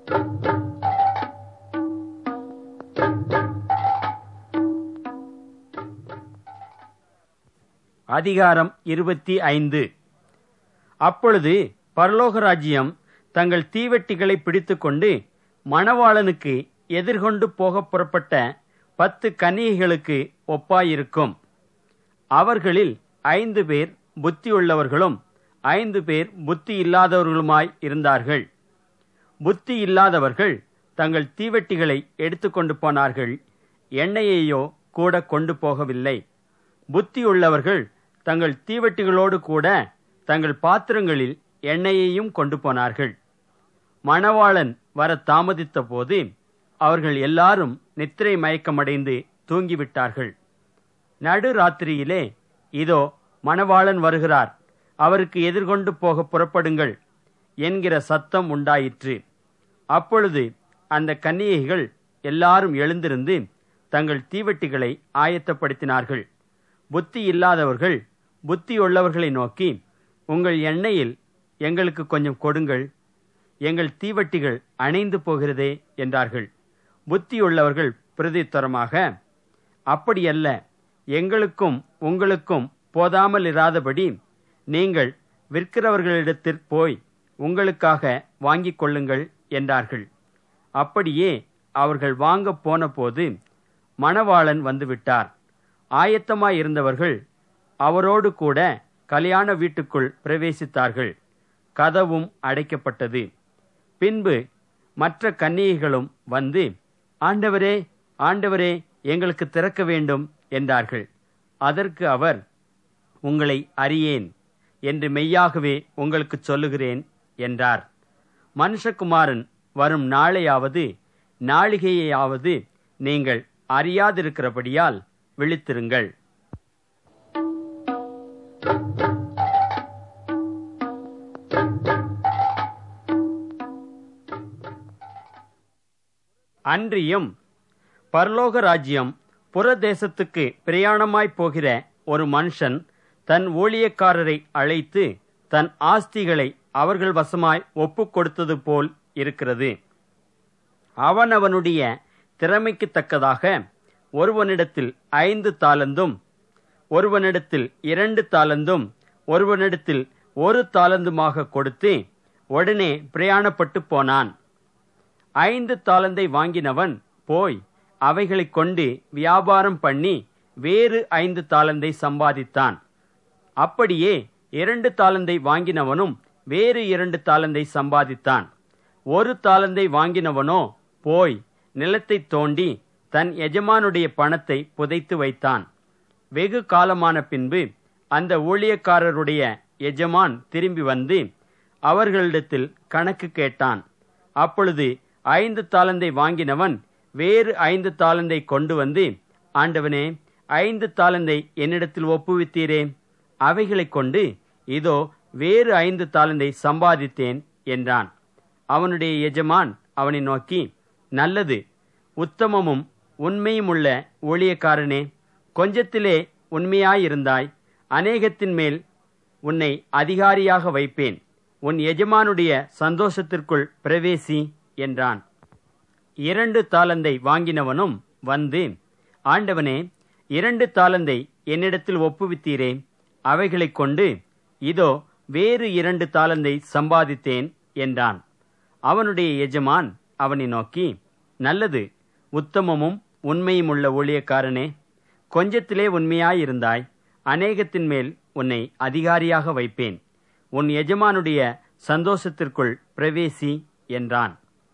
அதிகாரம் இருபத்தி ஐந்து அப்பொழுது பரலோக ராஜ்யம் தங்கள் தீவெட்டிகளை பிடித்துக்கொண்டு மணவாளனுக்கு எதிர்கொண்டு போகப் புறப்பட்ட பத்து கன்னிகைகளுக்கு ஒப்பாயிருக்கும் அவர்களில் ஐந்து பேர் புத்தியுள்ளவர்களும் ஐந்து பேர் புத்தி இல்லாதவர்களுமாய் இருந்தார்கள் புத்தி இல்லாதவர்கள் தங்கள் தீவெட்டிகளை எடுத்துக்கொண்டு போனார்கள் எண்ணெயையோ கூட கொண்டு போகவில்லை புத்தியுள்ளவர்கள் தங்கள் தீவெட்டிகளோடு கூட தங்கள் பாத்திரங்களில் எண்ணெயையும் கொண்டு போனார்கள் மணவாளன் வர தாமதித்த போது அவர்கள் எல்லாரும் நித்திரை மயக்கமடைந்து தூங்கிவிட்டார்கள் நடு ராத்திரியிலே இதோ மணவாளன் வருகிறார் அவருக்கு எதிர்கொண்டு போக புறப்படுங்கள் என்கிற சத்தம் உண்டாயிற்று அப்பொழுது அந்த கன்னிகைகள் எல்லாரும் எழுந்திருந்து தங்கள் தீவெட்டிகளை ஆயத்தப்படுத்தினார்கள் புத்தி இல்லாதவர்கள் புத்தியுள்ளவர்களை நோக்கி உங்கள் எண்ணெயில் எங்களுக்கு கொஞ்சம் கொடுங்கள் எங்கள் தீவட்டிகள் அணைந்து போகிறதே என்றார்கள் புத்தியுள்ளவர்கள் பிரதித்தரமாக அப்படியல்ல எங்களுக்கும் உங்களுக்கும் போதாமல் இராதபடி நீங்கள் விற்கிறவர்களிடத்திற் போய் உங்களுக்காக வாங்கிக் கொள்ளுங்கள் என்றார்கள் அப்படியே அவர்கள் வாங்கப் போனபோது மணவாளன் வந்துவிட்டார் ஆயத்தமாயிருந்தவர்கள் அவரோடு கூட கல்யாண வீட்டுக்குள் பிரவேசித்தார்கள் கதவும் அடைக்கப்பட்டது பின்பு மற்ற கன்னிகைகளும் வந்து ஆண்டவரே ஆண்டவரே எங்களுக்கு திறக்க வேண்டும் என்றார்கள் அதற்கு அவர் உங்களை அறியேன் என்று மெய்யாகவே உங்களுக்கு சொல்லுகிறேன் என்றார் மனுஷகுமாரன் வரும் நாளையாவது நாளிகையாவது நீங்கள் அறியாதிருக்கிறபடியால் விழித்திருங்கள் அன்றியும் பரலோக ராஜ்யம் புறதேசத்துக்கு பிரயாணமாய் போகிற ஒரு மனுஷன் தன் ஊழியக்காரரை அழைத்து தன் ஆஸ்திகளை அவர்கள் வசமாய் ஒப்புக் கொடுத்தது போல் இருக்கிறது அவன் அவனுடைய திறமைக்கு தக்கதாக ஒருவனிடத்தில் ஐந்து தாளந்தும் ஒருவனிடத்தில் இரண்டு தாளந்தும் ஒருவனிடத்தில் ஒரு தாளந்துமாக கொடுத்து உடனே பிரயாணப்பட்டு போனான் ஐந்து தாளந்தை வாங்கினவன் போய் அவைகளைக் கொண்டு வியாபாரம் பண்ணி வேறு ஐந்து தாளந்தை சம்பாதித்தான் அப்படியே இரண்டு தாளந்தை வாங்கினவனும் வேறு இரண்டு தாளந்தை சம்பாதித்தான் ஒரு தாளந்தை வாங்கினவனோ போய் நிலத்தை தோண்டி தன் எஜமானுடைய பணத்தை புதைத்து வைத்தான் வெகு காலமான பின்பு அந்த ஊழியக்காரருடைய எஜமான் திரும்பி வந்து அவர்களிடத்தில் கணக்கு கேட்டான் அப்பொழுது ஐந்து தாளந்தை வாங்கினவன் வேறு ஐந்து தாளந்தை கொண்டு வந்து ஆண்டவனே ஐந்து தாளந்தை என்னிடத்தில் ஒப்புவித்தீரே அவைகளைக் கொண்டு இதோ வேறு ஐந்து தாளந்தை சம்பாதித்தேன் என்றான் அவனுடைய எஜமான் அவனை நோக்கி நல்லது உத்தமமும் உண்மையுமுள்ள ஊழியக்காரனே கொஞ்சத்திலே உண்மையாயிருந்தாய் அநேகத்தின் மேல் உன்னை அதிகாரியாக வைப்பேன் உன் எஜமானுடைய சந்தோஷத்திற்குள் பிரவேசி என்றான் இரண்டு தாளந்தை வாங்கினவனும் வந்து ஆண்டவனே இரண்டு தாளந்தை என்னிடத்தில் ஒப்புவித்தீரே அவைகளைக் கொண்டு இதோ வேறு இரண்டு தாளந்தை சம்பாதித்தேன் என்றான் அவனுடைய எஜமான் அவனை நோக்கி நல்லது உத்தமமும் உண்மையுமுள்ள ஊழியக்காரனே கொஞ்சத்திலே உண்மையாயிருந்தாய் அநேகத்தின் மேல் உன்னை அதிகாரியாக வைப்பேன் உன் எஜமானுடைய சந்தோஷத்திற்குள் பிரவேசி என்றான்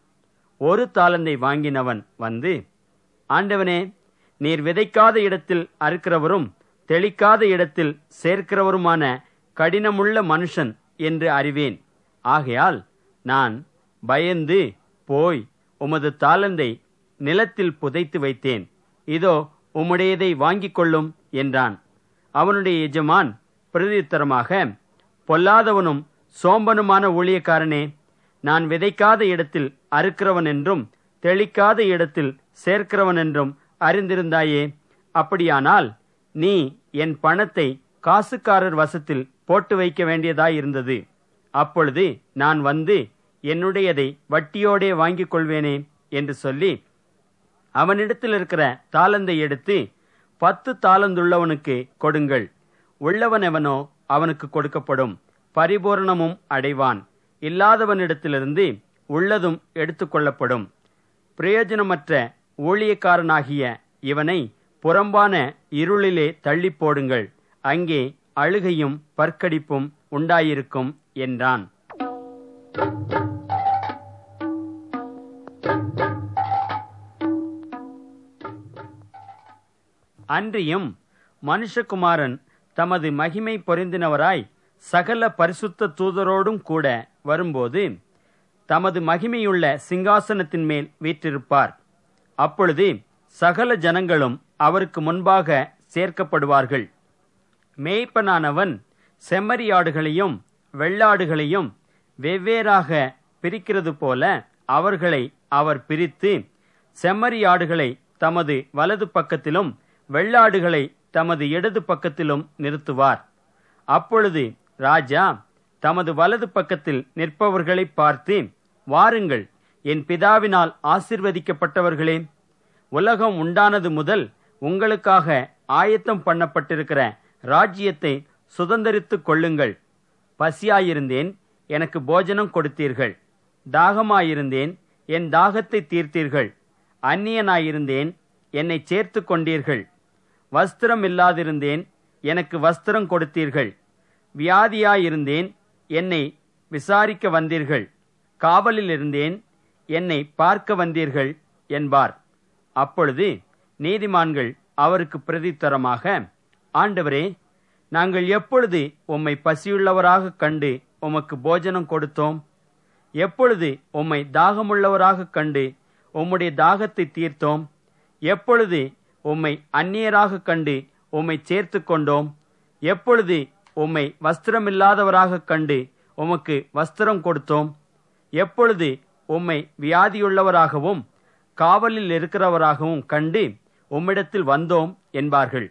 ஒரு தாளந்தை வாங்கினவன் வந்து ஆண்டவனே நீர் விதைக்காத இடத்தில் அறுக்கிறவரும் தெளிக்காத இடத்தில் சேர்க்கிறவருமான கடினமுள்ள மனுஷன் என்று அறிவேன் ஆகையால் நான் பயந்து போய் உமது தாளந்தை நிலத்தில் புதைத்து வைத்தேன் இதோ உம்முடையதை வாங்கிக் கொள்ளும் என்றான் அவனுடைய எஜமான் பிரதியுத்தரமாக பொல்லாதவனும் சோம்பனுமான ஊழியக்காரனே நான் விதைக்காத இடத்தில் அறுக்கிறவன் என்றும் தெளிக்காத இடத்தில் சேர்க்கிறவன் என்றும் அறிந்திருந்தாயே அப்படியானால் நீ என் பணத்தை காசுக்காரர் வசத்தில் போட்டு வைக்க வேண்டியதாயிருந்தது அப்பொழுது நான் வந்து என்னுடையதை வட்டியோடே வாங்கிக் கொள்வேனே என்று சொல்லி அவனிடத்தில் இருக்கிற தாளந்தை எடுத்து பத்து தாளந்துள்ளவனுக்கு கொடுங்கள் உள்ளவனெவனோ அவனுக்கு கொடுக்கப்படும் பரிபூரணமும் அடைவான் இல்லாதவனிடத்திலிருந்து உள்ளதும் எடுத்துக்கொள்ளப்படும் பிரயோஜனமற்ற ஊழியக்காரனாகிய இவனை புறம்பான இருளிலே தள்ளி போடுங்கள் அங்கே அழுகையும் பற்கடிப்பும் உண்டாயிருக்கும் என்றான் அன்றியும் மனுஷகுமாரன் தமது மகிமை பொருந்தினவராய் சகல பரிசுத்த தூதரோடும் கூட வரும்போது தமது மகிமையுள்ள சிங்காசனத்தின் மேல் வீற்றிருப்பார் அப்பொழுது சகல ஜனங்களும் அவருக்கு முன்பாக சேர்க்கப்படுவார்கள் மேய்ப்பனானவன் செம்மறியாடுகளையும் வெள்ளாடுகளையும் வெவ்வேறாக பிரிக்கிறது போல அவர்களை அவர் பிரித்து செம்மறியாடுகளை தமது வலது பக்கத்திலும் வெள்ளாடுகளை தமது இடது பக்கத்திலும் நிறுத்துவார் அப்பொழுது ராஜா தமது வலது பக்கத்தில் நிற்பவர்களை பார்த்து வாருங்கள் என் பிதாவினால் ஆசிர்வதிக்கப்பட்டவர்களே உலகம் உண்டானது முதல் உங்களுக்காக ஆயத்தம் பண்ணப்பட்டிருக்கிற ராஜ்யத்தை சுதந்தரித்துக் கொள்ளுங்கள் பசியாயிருந்தேன் எனக்கு போஜனம் கொடுத்தீர்கள் தாகமாயிருந்தேன் என் தாகத்தை தீர்த்தீர்கள் அந்நியனாயிருந்தேன் என்னை சேர்த்து கொண்டீர்கள் வஸ்திரம் இல்லாதிருந்தேன் எனக்கு வஸ்திரம் கொடுத்தீர்கள் வியாதியாயிருந்தேன் என்னை விசாரிக்க வந்தீர்கள் காவலில் இருந்தேன் என்னை பார்க்க வந்தீர்கள் என்பார் அப்பொழுது நீதிமான்கள் அவருக்கு பிரதித்தரமாக ஆண்டவரே நாங்கள் எப்பொழுது உம்மை பசியுள்ளவராக கண்டு உமக்கு போஜனம் கொடுத்தோம் எப்பொழுது உம்மை தாகமுள்ளவராக கண்டு உம்முடைய தாகத்தை தீர்த்தோம் எப்பொழுது உம்மை அந்நியராக கண்டு உம்மை சேர்த்து கொண்டோம் எப்பொழுது உம்மை வஸ்திரமில்லாதவராக கண்டு உமக்கு வஸ்திரம் கொடுத்தோம் எப்பொழுது உம்மை வியாதியுள்ளவராகவும் காவலில் இருக்கிறவராகவும் கண்டு உம்மிடத்தில் வந்தோம் என்பார்கள்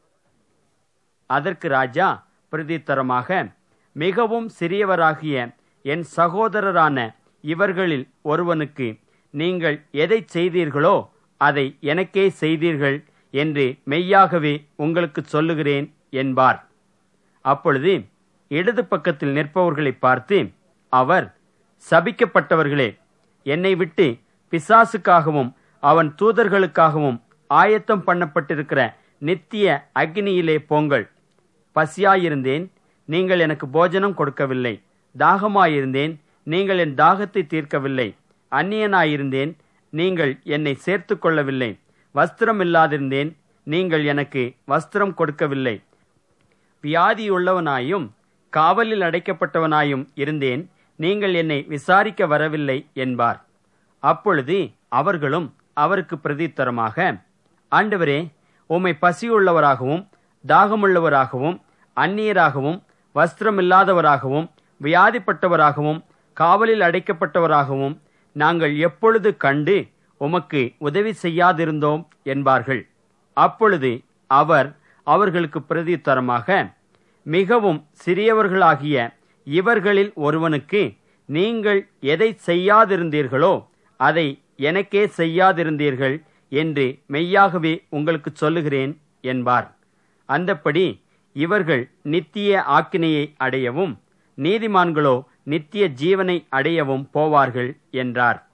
அதற்கு ராஜா பிரதித்தரமாக மிகவும் சிறியவராகிய என் சகோதரரான இவர்களில் ஒருவனுக்கு நீங்கள் எதை செய்தீர்களோ அதை எனக்கே செய்தீர்கள் என்று மெய்யாகவே உங்களுக்கு சொல்லுகிறேன் என்பார் அப்பொழுது இடது பக்கத்தில் நிற்பவர்களை பார்த்து அவர் சபிக்கப்பட்டவர்களே என்னை விட்டு பிசாசுக்காகவும் அவன் தூதர்களுக்காகவும் ஆயத்தம் பண்ணப்பட்டிருக்கிற நித்திய அக்னியிலே போங்கள் பசியாயிருந்தேன் நீங்கள் எனக்கு போஜனம் கொடுக்கவில்லை தாகமாயிருந்தேன் நீங்கள் என் தாகத்தை தீர்க்கவில்லை அந்நியனாயிருந்தேன் நீங்கள் என்னை சேர்த்து கொள்ளவில்லை வஸ்திரம் இல்லாதிருந்தேன் நீங்கள் எனக்கு வஸ்திரம் கொடுக்கவில்லை வியாதியுள்ளவனாயும் காவலில் அடைக்கப்பட்டவனாயும் இருந்தேன் நீங்கள் என்னை விசாரிக்க வரவில்லை என்பார் அப்பொழுது அவர்களும் அவருக்கு பிரதித்தரமாக ஆண்டவரே உம்மை பசியுள்ளவராகவும் தாகமுள்ளவராகவும் அந்நியராகவும் வஸ்திரமில்லாதவராகவும் வியாதிப்பட்டவராகவும் காவலில் அடைக்கப்பட்டவராகவும் நாங்கள் எப்பொழுது கண்டு உமக்கு உதவி செய்யாதிருந்தோம் என்பார்கள் அப்பொழுது அவர் அவர்களுக்கு பிரதித்தரமாக மிகவும் சிறியவர்களாகிய இவர்களில் ஒருவனுக்கு நீங்கள் எதை செய்யாதிருந்தீர்களோ அதை எனக்கே செய்யாதிருந்தீர்கள் என்று மெய்யாகவே உங்களுக்கு சொல்லுகிறேன் என்பார் அந்தப்படி இவர்கள் நித்திய ஆக்கினையை அடையவும் நீதிமான்களோ நித்திய ஜீவனை அடையவும் போவார்கள் என்றார்